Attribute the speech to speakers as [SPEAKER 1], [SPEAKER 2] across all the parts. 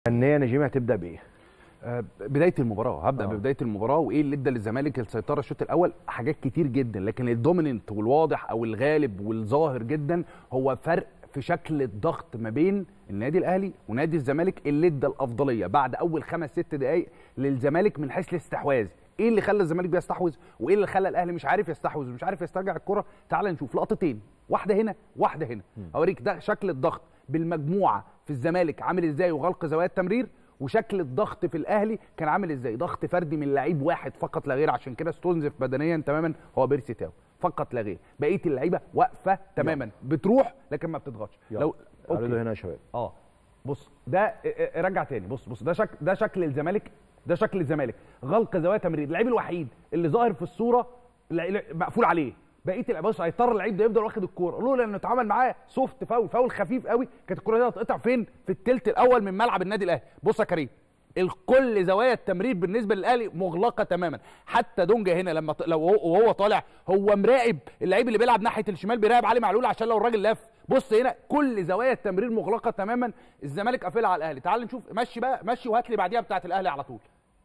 [SPEAKER 1] فنيا نجيم هتبدا بايه؟
[SPEAKER 2] آه، بدايه المباراه هبدا
[SPEAKER 1] آه.
[SPEAKER 2] ببدايه المباراه وايه اللي ادى للزمالك السيطره الشوط الاول حاجات كتير جدا لكن الدوميننت والواضح او الغالب والظاهر جدا هو فرق في شكل الضغط ما بين النادي الاهلي ونادي الزمالك اللي ادى الافضليه بعد اول خمس ست دقائق للزمالك من حيث الاستحواذ ايه اللي خلى الزمالك بيستحوذ وايه اللي خلى الاهلي مش عارف يستحوذ ومش عارف يسترجع الكره تعال نشوف لقطتين واحده هنا واحده هنا اوريك ده شكل الضغط بالمجموعه في الزمالك عامل ازاي وغلق زوايا التمرير وشكل الضغط في الاهلي كان عامل ازاي ضغط فردي من لعيب واحد فقط لا غير عشان كده استنزف بدنيا تماما هو بيرسي تاو فقط لا غير بقيه اللعيبه واقفه تماما بتروح لكن ما بتضغطش
[SPEAKER 1] لو اعرضوا هنا يا شباب
[SPEAKER 2] اه بص ده اه، اه، رجع تاني بص بص ده شكل ده شكل الزمالك ده شكل الزمالك غلق زوايا تمرير اللعيب الوحيد اللي ظاهر في الصوره اللع- مقفول عليه بقيه اللعيبه بص هيضطر اللعيب ده يفضل واخد الكوره لولا انه اتعمل معاه سوفت فاول فاول خفيف قوي كانت الكوره دي هتقطع فين في الثلث الاول من ملعب النادي الاهلي بص يا كريم الكل زوايا التمرير بالنسبه للاهلي مغلقه تماما حتى دونجا هنا لما ط- لو هو وهو طالع هو مراقب اللعيب اللي بيلعب ناحيه الشمال بيراقب علي معلول عشان لو الراجل لف بص هنا كل زوايا التمرير مغلقه تماما الزمالك قافلها على الاهلي تعال نشوف مشي بقى مشي وهات لي بعديها بتاعه الاهلي على طول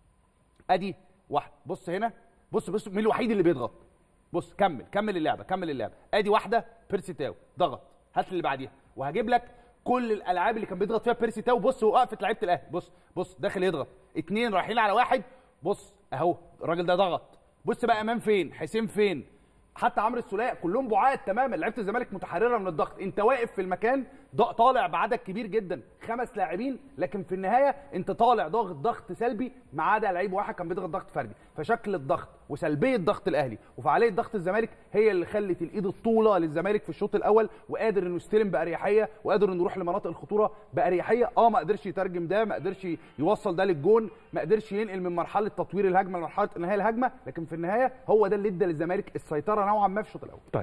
[SPEAKER 2] ادي واحد بص هنا بص بص مين الوحيد اللي بيضغط بص كمل كمل اللعبه كمل اللعبه ادي واحده بيرسي تاو ضغط هات لي اللي بعديها وهجيب لك كل الالعاب اللي كان بيضغط فيها بيرسي تاو بص وقفت لعيبه الاهلي بص بص داخل يضغط اتنين رايحين على واحد بص اهو الراجل ده ضغط بص بقى امام فين حسين فين حتى عمرو السوليه كلهم بعاد تماما لعيبه الزمالك متحرره من الضغط انت واقف في المكان ض- طالع بعدد كبير جدا خمس لاعبين لكن في النهايه انت طالع ضاغط ضغط سلبي ما عدا لعيب واحد كان بيضغط ضغط فردي فشكل الضغط وسلبيه ضغط الاهلي وفعاليه ضغط الزمالك هي اللي خلت الايد الطوله للزمالك في الشوط الاول وقادر انه يستلم باريحيه وقادر انه يروح لمناطق الخطوره باريحيه اه ما قدرش يترجم ده ما قدرش يوصل ده للجون ما قدرش ينقل من مرحله تطوير الهجمه لمرحله انهاء الهجمه لكن في النهايه هو ده اللي ادى للزمالك السيطره نوعا ما في الشوط الاول